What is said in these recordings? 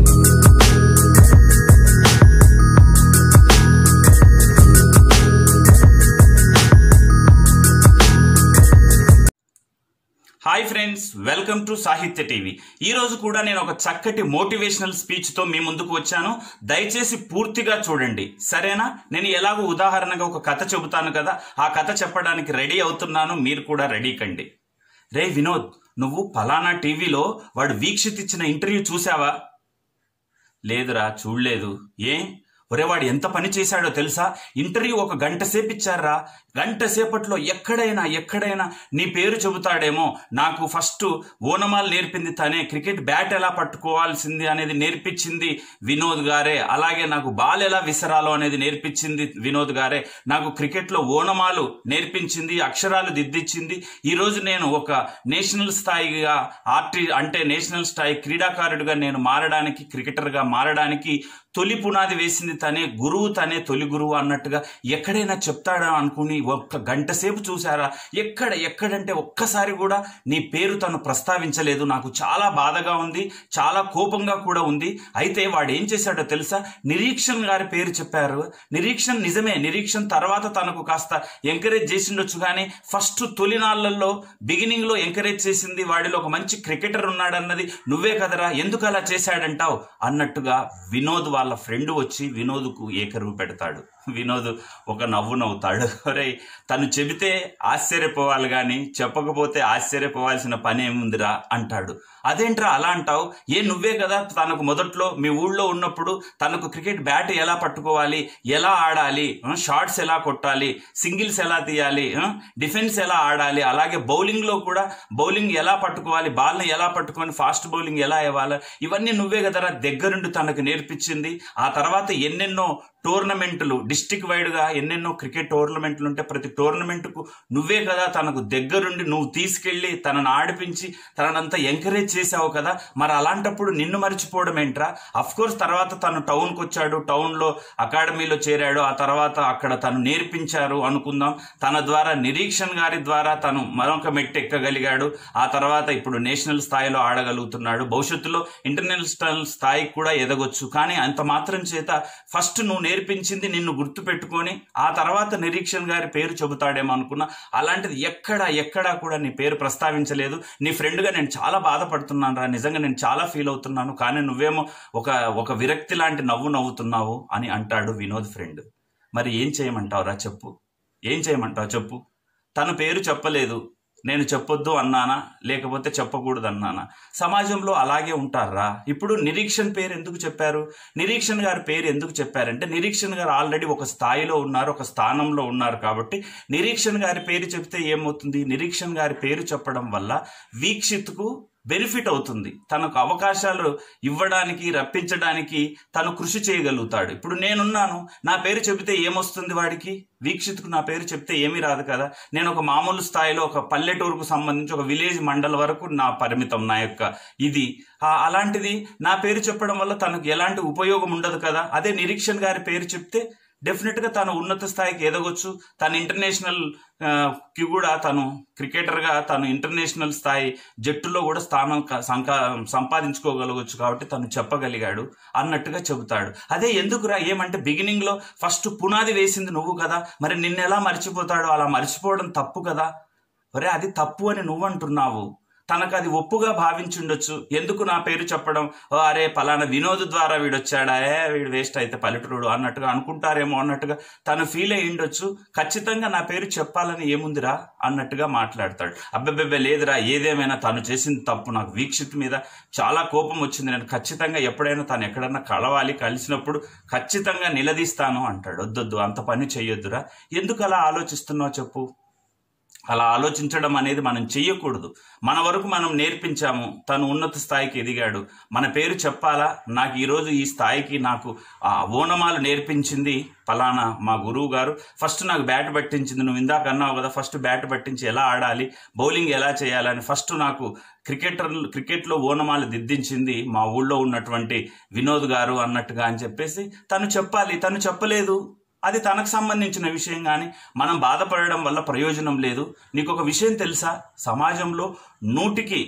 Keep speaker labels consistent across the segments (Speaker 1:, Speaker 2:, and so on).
Speaker 1: hi friends welcome to Sahitya TV ఈ రోజు కూడా నేను ఒక చక్కటి మోటివేషనల్ స్పీచ్ తో మీ ముందుకు వచ్చాను దయచేసి పూర్తిగా చూడండి సరేనా నేను ఎలాగో ఉదాహరణగా ఒక కథ చెబుతాను కదా ఆ కథ చెప్పడానికి రెడీ అవుతున్నాను మీరు కూడా రెడీ కండి రే వినోద్ నువ్వు ఫలానా టీవీలో వాడు వీక్షిత్ ఇచ్చిన ఇంటర్వ్యూ చూసావా లేదురా చూడలేదు ఏ ఒరే వాడు ఎంత పని చేశాడో తెలుసా ఇంటర్వ్యూ ఒక గంట సేపు ఇచ్చారా గంట సేపట్లో ఎక్కడైనా ఎక్కడైనా నీ పేరు చెబుతాడేమో నాకు ఫస్ట్ ఓనమాలు నేర్పింది తనే క్రికెట్ బ్యాట్ ఎలా పట్టుకోవాల్సింది అనేది నేర్పించింది వినోద్ గారే అలాగే నాకు బాల్ ఎలా విసరాలో అనేది నేర్పించింది వినోద్ గారే నాకు క్రికెట్లో ఓనమాలు నేర్పించింది అక్షరాలు దిద్దిచ్చింది ఈ రోజు నేను ఒక నేషనల్ స్థాయిగా ఆర్టి అంటే నేషనల్ స్థాయి క్రీడాకారుడిగా నేను మారడానికి క్రికెటర్గా మారడానికి తొలి పునాది వేసింది తనే గురువు తనే తొలి గురువు అన్నట్టుగా ఎక్కడైనా చెప్తాడా అనుకుని ఒక్క గంట సేపు చూసారా ఎక్కడ ఎక్కడంటే ఒక్కసారి కూడా నీ పేరు తను ప్రస్తావించలేదు నాకు చాలా బాధగా ఉంది చాలా కోపంగా కూడా ఉంది అయితే వాడు ఏం చేశాడో తెలుసా నిరీక్షణ్ గారి పేరు చెప్పారు నిరీక్షణ్ నిజమే నిరీక్షణ్ తర్వాత తనకు కాస్త ఎంకరేజ్ చేసిండొచ్చు కానీ ఫస్ట్ తొలినాళ్లలో బిగినింగ్ లో ఎంకరేజ్ చేసింది వాడిలో ఒక మంచి క్రికెటర్ ఉన్నాడన్నది నువ్వే కదరా ఎందుకు అలా చేశాడంటావు అన్నట్టుగా వినోద్ వాళ్ళ ఫ్రెండ్ వచ్చి వినోద్కు ఏకరువు పెడతాడు వినోద్ ఒక నవ్వు నవ్వుతాడు ఒరే తను చెబితే ఆశ్చర్యపోవాలి కానీ చెప్పకపోతే ఆశ్చర్యపోవాల్సిన పని ఏముందిరా అంటాడు అదేంట్రా అలా అంటావు ఏ నువ్వే కదా తనకు మొదట్లో మీ ఊళ్ళో ఉన్నప్పుడు తనకు క్రికెట్ బ్యాట్ ఎలా పట్టుకోవాలి ఎలా ఆడాలి ఆ, షాట్స్ ఎలా కొట్టాలి సింగిల్స్ ఎలా తీయాలి ఆ, డిఫెన్స్ ఎలా ఆడాలి అలాగే బౌలింగ్ లో కూడా బౌలింగ్ ఎలా పట్టుకోవాలి బాల్ని ఎలా పట్టుకొని ఫాస్ట్ బౌలింగ్ ఎలా ఇవ్వాలి ఇవన్నీ నువ్వే కదరా దగ్గరుండి తనకు నేర్పించింది ఆ తర్వాత ఎన్నెన్నో టోర్నమెంట్లు డిస్టిక్ వైడ్ గా ఎన్నెన్నో క్రికెట్ టోర్నమెంట్లు ఉంటే ప్రతి టోర్నమెంట్ కు నువ్వే కదా తనకు దగ్గరుండి నువ్వు తీసుకెళ్లి తనను ఆడిపించి తననంతా ఎంకరేజ్ చేసావు కదా మరి అలాంటప్పుడు నిన్ను మర్చిపోవడం ఏంట్రా అఫ్ కోర్స్ తర్వాత తను టౌన్ కు వచ్చాడు టౌన్ లో అకాడమీలో చేరాడు ఆ తర్వాత అక్కడ తను నేర్పించారు అనుకుందాం తన ద్వారా నిరీక్షణ్ గారి ద్వారా తను మరొక మెట్టు ఎక్కగలిగాడు ఆ తర్వాత ఇప్పుడు నేషనల్ స్థాయిలో ఆడగలుగుతున్నాడు భవిష్యత్తులో ఇంటర్నేషనల్ స్థాయికి కూడా ఎదగొచ్చు కానీ అంత మాత్రం చేత ఫస్ట్ నువ్వు నేర్పించింది నిన్ను గుర్తు పెట్టుకొని ఆ తర్వాత నిరీక్షణ్ గారి పేరు చెబుతాడేమో అనుకున్నా అలాంటిది ఎక్కడ ఎక్కడా కూడా నీ పేరు ప్రస్తావించలేదు నీ ఫ్రెండ్గా నేను చాలా బాధపడుతున్నాను రా నిజంగా నేను చాలా ఫీల్ అవుతున్నాను కానీ నువ్వేమో ఒక ఒక విరక్తి లాంటి నవ్వు నవ్వుతున్నావు అని అంటాడు వినోద్ ఫ్రెండ్ మరి ఏం చేయమంటావురా చెప్పు ఏం చేయమంటావు చెప్పు తన పేరు చెప్పలేదు నేను చెప్పొద్దు అన్నానా లేకపోతే చెప్పకూడదు అన్నానా సమాజంలో అలాగే ఉంటారా ఇప్పుడు నిరీక్షణ్ పేరు ఎందుకు చెప్పారు నిరీక్షణ్ గారి పేరు ఎందుకు చెప్పారంటే నిరీక్షణ్ గారు ఆల్రెడీ ఒక స్థాయిలో ఉన్నారు ఒక స్థానంలో ఉన్నారు కాబట్టి నిరీక్షణ్ గారి పేరు చెప్తే ఏమవుతుంది నిరీక్షణ్ గారి పేరు చెప్పడం వల్ల వీక్షిత్కు బెనిఫిట్ అవుతుంది తనకు అవకాశాలు ఇవ్వడానికి రప్పించడానికి తను కృషి చేయగలుగుతాడు ఇప్పుడు నేనున్నాను నా పేరు చెబితే ఏమొస్తుంది వాడికి వీక్షిత్కు నా పేరు చెప్తే ఏమీ రాదు కదా నేను ఒక మామూలు స్థాయిలో ఒక పల్లెటూరుకు సంబంధించి ఒక విలేజ్ మండల్ వరకు నా పరిమితం నా యొక్క ఇది ఆ, అలాంటిది నా పేరు చెప్పడం వల్ల తనకు ఎలాంటి ఉపయోగం ఉండదు కదా అదే నిరీక్షణ్ గారి పేరు చెప్తే డెఫినెట్ గా తను ఉన్నత స్థాయికి ఎదగొచ్చు తను ఇంటర్నేషనల్ ఆ, కి కూడా తను క్రికెటర్ గా తను ఇంటర్నేషనల్ స్థాయి జట్టులో కూడా స్థానం క- సంకా సంపాదించుకోగలగొచ్చు కాబట్టి తను చెప్పగలిగాడు అన్నట్టుగా చెబుతాడు అదే ఎందుకురా ఏమంటే బిగినింగ్ లో ఫస్ట్ పునాది వేసింది నువ్వు కదా మరి నిన్నెలా మర్చిపోతాడు అలా మర్చిపోవడం తప్పు కదా ఒరే అది తప్పు అని నువ్వు అంటున్నావు తనకు అది ఒప్పుగా భావించుండొచ్చు ఎందుకు నా పేరు చెప్పడం ఓ అరే పలానా వినోద్ ద్వారా వీడు వచ్చాడా ఏ వీడు వేస్ట్ అయితే పల్లెటూరుడు అన్నట్టుగా అనుకుంటారేమో అన్నట్టుగా తను ఫీల్ అయి ఉండొచ్చు ఖచ్చితంగా నా పేరు చెప్పాలని ఏముందిరా అన్నట్టుగా మాట్లాడతాడు అబ్బెబ్బెబ్బే లేదురా ఏదేమైనా తను చేసింది తప్పు నాకు వీక్షిత్ మీద చాలా కోపం వచ్చింది నేను ఖచ్చితంగా ఎప్పుడైనా తను ఎక్కడన్నా కలవాలి కలిసినప్పుడు ఖచ్చితంగా నిలదీస్తాను అంటాడు వద్దొద్దు అంత పని చెయ్యొద్దురా ఎందుకు అలా ఆలోచిస్తున్నావు చెప్పు అలా ఆలోచించడం అనేది మనం చెయ్యకూడదు మన వరకు మనం నేర్పించాము తను ఉన్నత స్థాయికి ఎదిగాడు మన పేరు చెప్పాలా నాకు ఈరోజు ఈ స్థాయికి నాకు ఆ ఓనమాలు నేర్పించింది పలానా మా గురువు గారు ఫస్ట్ నాకు బ్యాట్ పట్టించింది నువ్వు ఇందాక అన్నావు కదా ఫస్ట్ బ్యాట్ పట్టించి ఎలా ఆడాలి బౌలింగ్ ఎలా చేయాలని ఫస్ట్ నాకు క్రికెటర్ క్రికెట్లో ఓనమాలు దిద్దించింది మా ఊళ్ళో ఉన్నటువంటి వినోద్ గారు అన్నట్టుగా అని చెప్పేసి తను చెప్పాలి తను చెప్పలేదు అది తనకు సంబంధించిన విషయం కానీ మనం బాధపడడం వల్ల ప్రయోజనం లేదు నీకు ఒక విషయం తెలుసా సమాజంలో నూటికి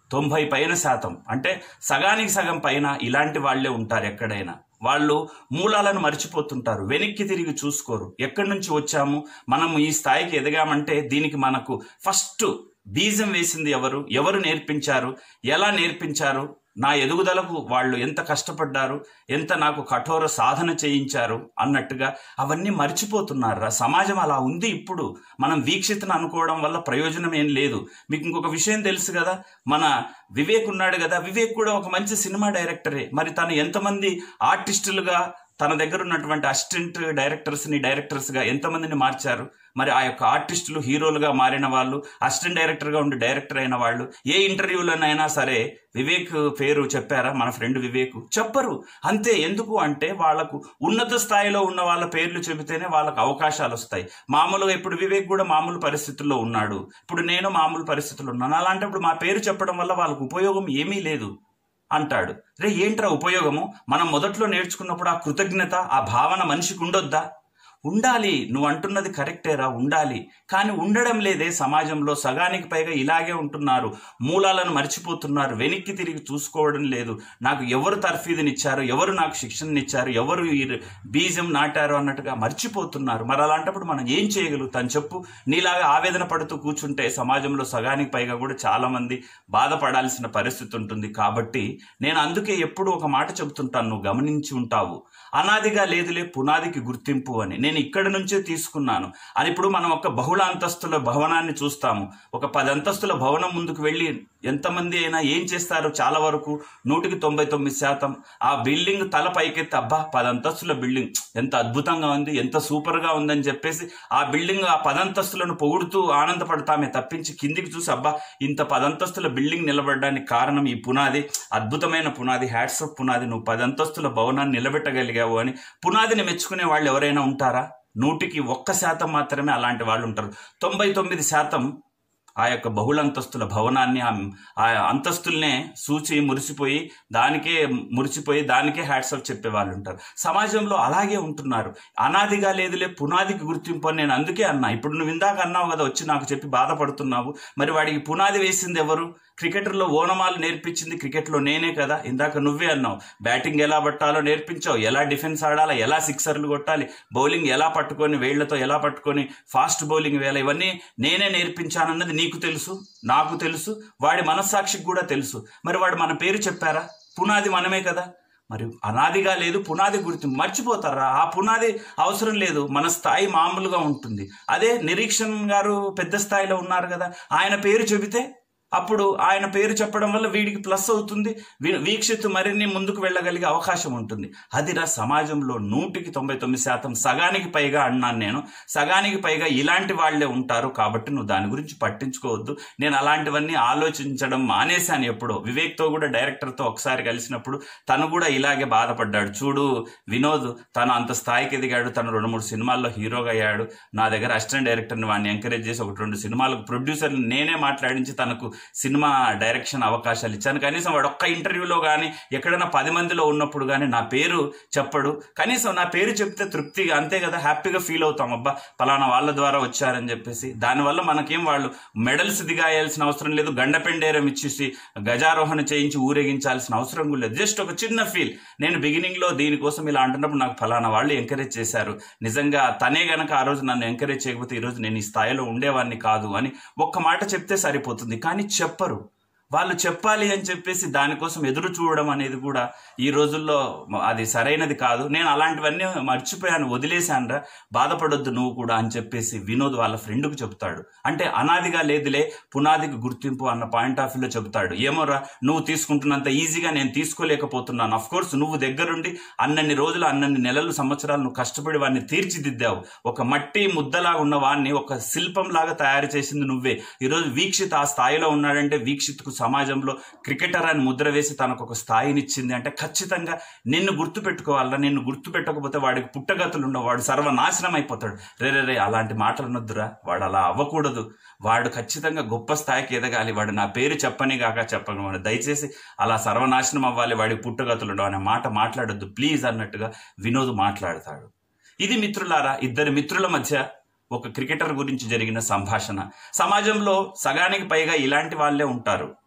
Speaker 1: తొంభై పైన శాతం అంటే సగానికి సగం పైన ఇలాంటి వాళ్ళే ఉంటారు ఎక్కడైనా వాళ్ళు మూలాలను మర్చిపోతుంటారు వెనక్కి తిరిగి చూసుకోరు ఎక్కడి నుంచి వచ్చాము మనం ఈ స్థాయికి ఎదగామంటే దీనికి మనకు ఫస్ట్ బీజం వేసింది ఎవరు ఎవరు నేర్పించారు ఎలా నేర్పించారు నా ఎదుగుదలకు వాళ్ళు ఎంత కష్టపడ్డారు ఎంత నాకు కఠోర సాధన చేయించారు అన్నట్టుగా అవన్నీ మర్చిపోతున్నారా సమాజం అలా ఉంది ఇప్పుడు మనం వీక్షితను అనుకోవడం వల్ల ప్రయోజనం ఏం లేదు మీకు ఇంకొక విషయం తెలుసు కదా మన వివేక్ ఉన్నాడు కదా వివేక్ కూడా ఒక మంచి సినిమా డైరెక్టరే మరి తను ఎంతమంది ఆర్టిస్టులుగా తన దగ్గర ఉన్నటువంటి అసిస్టెంట్ డైరెక్టర్స్ని డైరెక్టర్స్గా ఎంతమందిని మార్చారు మరి ఆ యొక్క ఆర్టిస్టులు హీరోలుగా మారిన వాళ్ళు అసిస్టెంట్ డైరెక్టర్గా ఉండి డైరెక్టర్ అయిన వాళ్ళు ఏ ఇంటర్వ్యూలోనైనా సరే వివేక్ పేరు చెప్పారా మన ఫ్రెండ్ వివేక్ చెప్పరు అంతే ఎందుకు అంటే వాళ్ళకు ఉన్నత స్థాయిలో ఉన్న వాళ్ళ పేర్లు చెబితేనే వాళ్ళకు అవకాశాలు వస్తాయి మామూలుగా ఇప్పుడు వివేక్ కూడా మామూలు పరిస్థితుల్లో ఉన్నాడు ఇప్పుడు నేను మామూలు పరిస్థితుల్లో ఉన్నాను అలాంటప్పుడు మా పేరు చెప్పడం వల్ల వాళ్ళకు ఉపయోగం ఏమీ లేదు అంటాడు రే ఏంట్రా ఉపయోగము మనం మొదట్లో నేర్చుకున్నప్పుడు ఆ కృతజ్ఞత ఆ భావన మనిషికి ఉండొద్దా ఉండాలి నువ్వు అంటున్నది కరెక్టేరా ఉండాలి కానీ ఉండడం లేదే సమాజంలో సగానికి పైగా ఇలాగే ఉంటున్నారు మూలాలను మర్చిపోతున్నారు వెనక్కి తిరిగి చూసుకోవడం లేదు నాకు ఎవరు తర్ఫీదునిచ్చారు ఎవరు నాకు శిక్షణనిచ్చారు ఎవరు ఈ బీజం నాటారు అన్నట్టుగా మర్చిపోతున్నారు మరి అలాంటప్పుడు మనం ఏం చేయగలుగుతాం చెప్పు నీలాగా ఆవేదన పడుతూ కూర్చుంటే సమాజంలో సగానికి పైగా కూడా చాలా మంది బాధపడాల్సిన పరిస్థితి ఉంటుంది కాబట్టి నేను అందుకే ఎప్పుడు ఒక మాట చెబుతుంటాను నువ్వు గమనించి ఉంటావు అనాదిగా లేదులే పునాదికి గుర్తింపు అని నేను ఇక్కడ నుంచే తీసుకున్నాను అని ఇప్పుడు మనం ఒక బహుళ అంతస్తుల భవనాన్ని చూస్తాము ఒక పది అంతస్తుల భవనం ముందుకు వెళ్ళి ఎంతమంది అయినా ఏం చేస్తారు చాలా వరకు నూటికి తొంభై తొమ్మిది శాతం ఆ బిల్డింగ్ తల పైకెత్తి అబ్బా పది అంతస్తుల బిల్డింగ్ ఎంత అద్భుతంగా ఉంది ఎంత సూపర్గా ఉందని చెప్పేసి ఆ బిల్డింగ్ ఆ పదంతస్తులను పొగుడుతూ ఆనందపడతామే తప్పించి కిందికి చూసి అబ్బా ఇంత పదంతస్తుల బిల్డింగ్ నిలబడడానికి కారణం ఈ పునాది అద్భుతమైన పునాది హ్యాట్సప్ పునాది నువ్వు పదంతస్తుల భవనాన్ని నిలబెట్టగలిగావు అని పునాదిని మెచ్చుకునే వాళ్ళు ఎవరైనా ఉంటారా నూటికి ఒక్క శాతం మాత్రమే అలాంటి వాళ్ళు ఉంటారు తొంభై తొమ్మిది శాతం ఆ యొక్క బహుళంతస్తుల భవనాన్ని ఆ ఆ అంతస్తుల్నే సూచి మురిసిపోయి దానికే మురిసిపోయి దానికే హ్యాట్సప్ చెప్పే వాళ్ళు ఉంటారు సమాజంలో అలాగే ఉంటున్నారు అనాదిగా లేదులే పునాదికి గుర్తింపు అని నేను అందుకే అన్నా ఇప్పుడు నువ్వు ఇందాక అన్నావు కదా వచ్చి నాకు చెప్పి బాధపడుతున్నావు మరి వాడికి పునాది వేసింది ఎవరు క్రికెటర్లో ఓనమాలు నేర్పించింది క్రికెట్లో నేనే కదా ఇందాక నువ్వే అన్నావు బ్యాటింగ్ ఎలా పట్టాలో నేర్పించావు ఎలా డిఫెన్స్ ఆడాలా ఎలా సిక్సర్లు కొట్టాలి బౌలింగ్ ఎలా పట్టుకొని వేళ్లతో ఎలా పట్టుకొని ఫాస్ట్ బౌలింగ్ వేయాలి ఇవన్నీ నేనే నేర్పించానన్నది నీకు తెలుసు నాకు తెలుసు వాడి మనస్సాక్షికి కూడా తెలుసు మరి వాడు మన పేరు చెప్పారా పునాది మనమే కదా మరి అనాదిగా లేదు పునాది గుర్తు మర్చిపోతారా ఆ పునాది అవసరం లేదు మన స్థాయి మామూలుగా ఉంటుంది అదే నిరీక్షణ్ గారు పెద్ద స్థాయిలో ఉన్నారు కదా ఆయన పేరు చెబితే అప్పుడు ఆయన పేరు చెప్పడం వల్ల వీడికి ప్లస్ అవుతుంది వీ- వీక్షిత్ మరిన్ని ముందుకు వెళ్ళగలిగే అవకాశం ఉంటుంది అదిరా సమాజంలో నూటికి తొంభై తొమ్మిది శాతం సగానికి పైగా అన్నాను నేను సగానికి పైగా ఇలాంటి వాళ్ళే ఉంటారు కాబట్టి నువ్వు దాని గురించి పట్టించుకోవద్దు నేను అలాంటివన్నీ ఆలోచించడం మానేశాను ఎప్పుడో వివేక్తో కూడా డైరెక్టర్తో ఒకసారి కలిసినప్పుడు తను కూడా ఇలాగే బాధపడ్డాడు చూడు వినోద్ తను అంత స్థాయికి ఎదిగాడు తను రెండు మూడు సినిమాల్లో హీరోగా అయ్యాడు నా దగ్గర అసిస్టెంట్ డైరెక్టర్ని వాడిని ఎంకరేజ్ చేసి ఒకటి రెండు సినిమాలకు ప్రొడ్యూసర్ని నేనే మాట్లాడించి తనకు సినిమా డైరెక్షన్ అవకాశాలు ఇచ్చాను కనీసం వాడు ఒక్క ఇంటర్వ్యూలో కానీ ఎక్కడైనా పది మందిలో ఉన్నప్పుడు కానీ నా పేరు చెప్పడు కనీసం నా పేరు చెప్తే తృప్తిగా అంతే కదా హ్యాపీగా ఫీల్ అవుతాం అబ్బా పలానా వాళ్ళ ద్వారా వచ్చారని చెప్పేసి దానివల్ల మనకేం వాళ్ళు మెడల్స్ దిగాయాల్సిన అవసరం లేదు గండపెండేరం ఇచ్చేసి గజారోహణ చేయించి ఊరేగించాల్సిన అవసరం కూడా లేదు జస్ట్ ఒక చిన్న ఫీల్ నేను బిగినింగ్ లో దీనికోసం ఇలా అంటున్నప్పుడు నాకు ఫలానా వాళ్ళు ఎంకరేజ్ చేశారు నిజంగా తనే గనక ఆ రోజు నన్ను ఎంకరేజ్ చేయకపోతే ఈ రోజు నేను ఈ స్థాయిలో ఉండేవాడిని కాదు అని ఒక్క మాట చెప్తే సరిపోతుంది కానీ చెప్పరు వాళ్ళు చెప్పాలి అని చెప్పేసి దానికోసం ఎదురు చూడడం అనేది కూడా ఈ రోజుల్లో అది సరైనది కాదు నేను అలాంటివన్నీ మర్చిపోయాను వదిలేశానురా బాధపడొద్దు నువ్వు కూడా అని చెప్పేసి వినోద్ వాళ్ళ ఫ్రెండ్కు చెప్తాడు అంటే అనాదిగా లేదులే పునాదికి గుర్తింపు అన్న పాయింట్ ఆఫ్ వ్యూలో చెబుతాడు ఏమోరా నువ్వు తీసుకుంటున్నంత ఈజీగా నేను తీసుకోలేకపోతున్నాను అఫ్ కోర్స్ నువ్వు దగ్గరుండి అన్నన్ని రోజులు అన్నన్ని నెలలు సంవత్సరాలు నువ్వు కష్టపడి వాడిని తీర్చిదిద్దావు ఒక మట్టి ముద్దలాగా ఉన్న వాడిని ఒక శిల్పం లాగా తయారు చేసింది నువ్వే ఈరోజు వీక్షిత్ ఆ స్థాయిలో ఉన్నాడంటే వీక్షిత్కు సమాజంలో క్రికెటర్ అని ముద్ర వేసి తనకు ఒక స్థాయినిచ్చింది అంటే ఖచ్చితంగా నిన్ను గుర్తు పెట్టుకోవాలా నిన్ను గుర్తు పెట్టకపోతే వాడికి పుట్టగతులు ఉండవు వాడు సర్వనాశనం అయిపోతాడు రే రే రే అలాంటి మాటలు అనొద్దురా వాడు అలా అవ్వకూడదు వాడు ఖచ్చితంగా గొప్ప స్థాయికి ఎదగాలి వాడు నా పేరు చెప్పని కాక చెప్పను వాడు దయచేసి అలా సర్వనాశనం అవ్వాలి వాడికి పుట్టగతులు ఉండవు అనే మాట మాట్లాడొద్దు ప్లీజ్ అన్నట్టుగా వినోద్ మాట్లాడతాడు ఇది మిత్రులారా ఇద్దరు మిత్రుల మధ్య ఒక క్రికెటర్ గురించి జరిగిన సంభాషణ సమాజంలో సగానికి పైగా ఇలాంటి వాళ్ళే ఉంటారు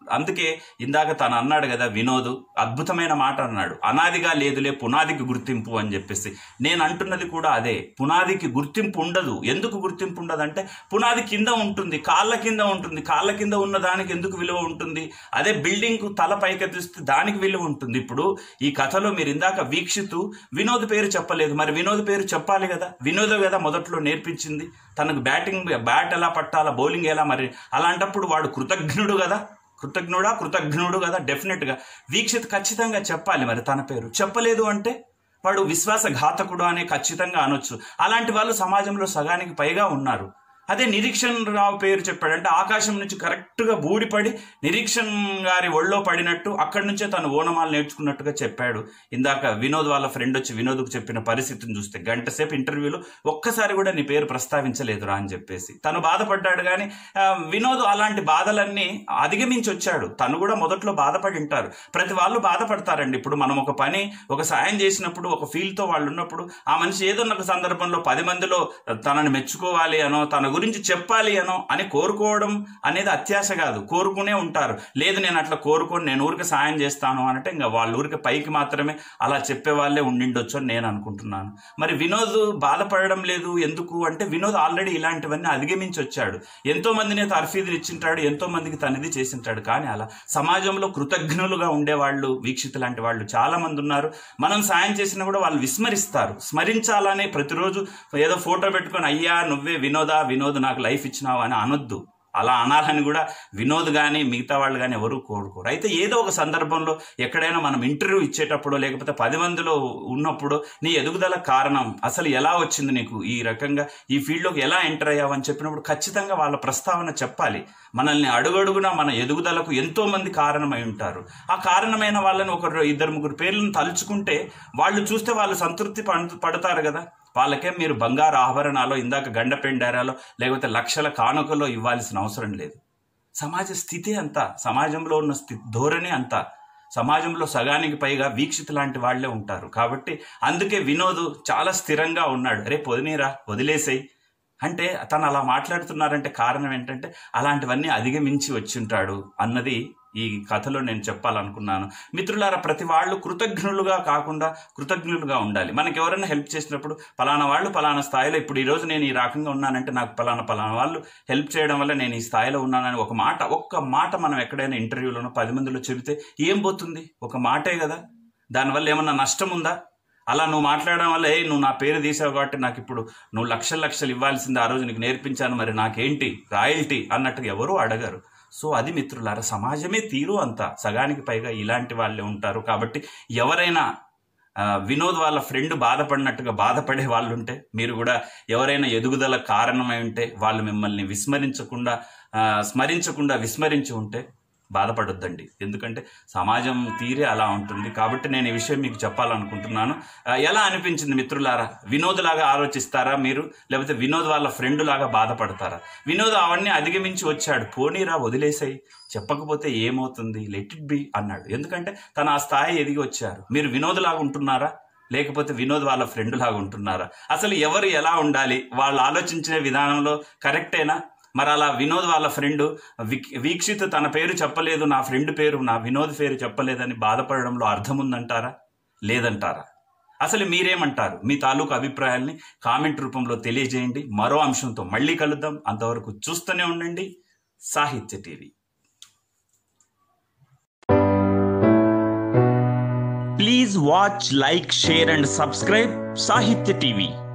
Speaker 1: అందుకే ఇందాక తను అన్నాడు కదా వినోద్ అద్భుతమైన మాట అన్నాడు అనాదిగా లేదులే పునాదికి గుర్తింపు అని చెప్పేసి నేను అంటున్నది కూడా అదే పునాదికి గుర్తింపు ఉండదు ఎందుకు గుర్తింపు ఉండదు అంటే పునాది కింద ఉంటుంది కాళ్ళ కింద ఉంటుంది కాళ్ళ కింద ఉన్న దానికి ఎందుకు విలువ ఉంటుంది అదే బిల్డింగ్ తల పైకెత్తిస్తే దానికి విలువ ఉంటుంది ఇప్పుడు ఈ కథలో మీరు ఇందాక వీక్షితు వినోద్ పేరు చెప్పలేదు మరి వినోద్ పేరు చెప్పాలి కదా వినోద్ కదా మొదట్లో నేర్పించింది తనకు బ్యాటింగ్ బ్యాట్ ఎలా పట్టాలా బౌలింగ్ ఎలా మరి అలాంటప్పుడు వాడు కృతజ్ఞుడు కదా కృతజ్ఞుడా కృతజ్ఞుడు కదా డెఫినెట్గా వీక్షిత్ ఖచ్చితంగా చెప్పాలి మరి తన పేరు చెప్పలేదు అంటే వాడు విశ్వాసఘాతకుడు అనే ఖచ్చితంగా అనొచ్చు అలాంటి వాళ్ళు సమాజంలో సగానికి పైగా ఉన్నారు అదే నిరీక్షణ్ రావు పేరు చెప్పాడంటే ఆకాశం నుంచి కరెక్ట్గా బూడిపడి నిరీక్షణ్ గారి ఒళ్ళో పడినట్టు అక్కడి నుంచే తను ఓనమాలు నేర్చుకున్నట్టుగా చెప్పాడు ఇందాక వినోద్ వాళ్ళ ఫ్రెండ్ వచ్చి వినోద్కు చెప్పిన పరిస్థితిని చూస్తే గంట సేపు ఇంటర్వ్యూలో ఒక్కసారి కూడా నీ పేరు ప్రస్తావించలేదురా అని చెప్పేసి తను బాధపడ్డాడు కానీ ఆ, వినోద్ అలాంటి బాధలన్నీ అధిగమించి వచ్చాడు తను కూడా మొదట్లో బాధపడి ఉంటారు ప్రతి వాళ్ళు బాధపడతారండి ఇప్పుడు మనం ఒక పని ఒక సాయం చేసినప్పుడు ఒక ఫీల్తో వాళ్ళు ఉన్నప్పుడు ఆ మనిషి ఏదో ఒక సందర్భంలో పది మందిలో తనని మెచ్చుకోవాలి అనో తన గురించి చెప్పాలి అనో అని కోరుకోవడం అనేది అత్యాశ కాదు కోరుకునే ఉంటారు లేదు నేను అట్లా కోరుకొని నేను ఊరికి సాయం చేస్తాను అంటే ఇంకా వాళ్ళ ఊరికి పైకి మాత్రమే అలా చెప్పే వాళ్ళే ఉండిండొచ్చు అని నేను అనుకుంటున్నాను మరి వినోద్ బాధపడడం లేదు ఎందుకు అంటే వినోద్ ఆల్రెడీ ఇలాంటివన్నీ అధిగమించి వచ్చాడు ఎంతో మందిని తర్ఫీదులు ఇచ్చింటాడు ఎంతో మందికి తనది చేసింటాడు కానీ అలా సమాజంలో కృతజ్ఞులుగా ఉండేవాళ్ళు వీక్షిత లాంటి వాళ్ళు చాలా మంది ఉన్నారు మనం సాయం చేసినా కూడా వాళ్ళు విస్మరిస్తారు స్మరించాలనే ప్రతిరోజు ఏదో ఫోటో పెట్టుకొని అయ్యా నువ్వే వినోదా వినోద్ నాకు లైఫ్ ఇచ్చినావు అని అనొద్దు అలా అనాలని కూడా వినోద్ కానీ మిగతా వాళ్ళు కానీ ఎవరు కోరుకోరు అయితే ఏదో ఒక సందర్భంలో ఎక్కడైనా మనం ఇంటర్వ్యూ ఇచ్చేటప్పుడు లేకపోతే పది మందిలో ఉన్నప్పుడు నీ ఎదుగుదల కారణం అసలు ఎలా వచ్చింది నీకు ఈ రకంగా ఈ ఫీల్డ్లోకి ఎలా ఎంటర్ అయ్యావు అని చెప్పినప్పుడు ఖచ్చితంగా వాళ్ళ ప్రస్తావన చెప్పాలి మనల్ని అడుగడుగునా మన ఎదుగుదలకు ఎంతో మంది కారణమై ఉంటారు ఆ కారణమైన వాళ్ళని ఒకరు ఇద్దరు ముగ్గురు పేర్లను తలుచుకుంటే వాళ్ళు చూస్తే వాళ్ళు సంతృప్తి పడు- పడతారు కదా వాళ్ళకే మీరు బంగారు ఆభరణాలు ఇందాక గండ పెండారాలో లేకపోతే లక్షల కానుకలో ఇవ్వాల్సిన అవసరం లేదు సమాజ స్థితి అంతా సమాజంలో ఉన్న స్థితి ధోరణి అంతా సమాజంలో సగానికి పైగా వీక్షిత లాంటి వాళ్ళే ఉంటారు కాబట్టి అందుకే వినోద్ చాలా స్థిరంగా ఉన్నాడు అరే పొదినీరా వదిలేసేయి అంటే తను అలా మాట్లాడుతున్నారంటే కారణం ఏంటంటే అలాంటివన్నీ అధిగమించి వచ్చింటాడు అన్నది ఈ కథలో నేను చెప్పాలనుకున్నాను మిత్రులారా ప్రతి వాళ్ళు కృతజ్ఞులుగా కాకుండా కృతజ్ఞులుగా ఉండాలి మనకి ఎవరైనా హెల్ప్ చేసినప్పుడు పలానా వాళ్ళు పలానా స్థాయిలో ఇప్పుడు ఈ రోజు నేను ఈ రకంగా ఉన్నానంటే నాకు పలానా పలానా వాళ్ళు హెల్ప్ చేయడం వల్ల నేను ఈ స్థాయిలో ఉన్నానని ఒక మాట ఒక్క మాట మనం ఎక్కడైనా ఇంటర్వ్యూలోనో పది మందిలో చెబితే ఏం పోతుంది ఒక మాటే కదా దానివల్ల ఏమన్నా నష్టం ఉందా అలా నువ్వు మాట్లాడడం వల్ల ఏ నువ్వు నా పేరు తీసావు కాబట్టి నాకు ఇప్పుడు నువ్వు లక్షలు లక్షలు ఇవ్వాల్సింది ఆ రోజు నీకు నేర్పించాను మరి నాకేంటి రాయల్టీ అన్నట్టుగా ఎవరూ అడగరు సో అది మిత్రులారా సమాజమే తీరు అంతా సగానికి పైగా ఇలాంటి వాళ్ళే ఉంటారు కాబట్టి ఎవరైనా ఆ, వినోద్ వాళ్ళ ఫ్రెండ్ బాధపడినట్టుగా బాధపడే వాళ్ళు ఉంటే మీరు కూడా ఎవరైనా ఎదుగుదల కారణమై ఉంటే వాళ్ళు మిమ్మల్ని విస్మరించకుండా ఆ, స్మరించకుండా విస్మరించి ఉంటే బాధపడొద్దండి ఎందుకంటే సమాజం తీరే అలా ఉంటుంది కాబట్టి నేను ఈ విషయం మీకు చెప్పాలనుకుంటున్నాను ఆ, ఎలా అనిపించింది మిత్రులారా వినోద్ లాగా ఆలోచిస్తారా మీరు లేకపోతే వినోద్ వాళ్ళ ఫ్రెండ్ లాగా బాధపడతారా వినోద్ అవన్నీ అధిగమించి వచ్చాడు పోనీరా వదిలేసాయి చెప్పకపోతే ఏమవుతుంది లెట్ ఇట్ బి అన్నాడు ఎందుకంటే తను ఆ స్థాయి ఎదిగి వచ్చారు మీరు వినోద్ లాగా ఉంటున్నారా లేకపోతే వినోద్ వాళ్ళ ఫ్రెండ్ లాగా ఉంటున్నారా అసలు ఎవరు ఎలా ఉండాలి వాళ్ళు ఆలోచించిన విధానంలో కరెక్టేనా మరి అలా వినోద్ వాళ్ళ ఫ్రెండ్ వీక్షిత్ తన పేరు చెప్పలేదు నా ఫ్రెండ్ పేరు నా వినోద్ పేరు చెప్పలేదని బాధపడడంలో అర్థం ఉందంటారా లేదంటారా అసలు మీరేమంటారు మీ తాలూకు అభిప్రాయాల్ని కామెంట్ రూపంలో తెలియజేయండి మరో అంశంతో మళ్ళీ కలుద్దాం అంతవరకు చూస్తూనే ఉండండి Sahitya TV please watch like share and subscribe Sahitya TV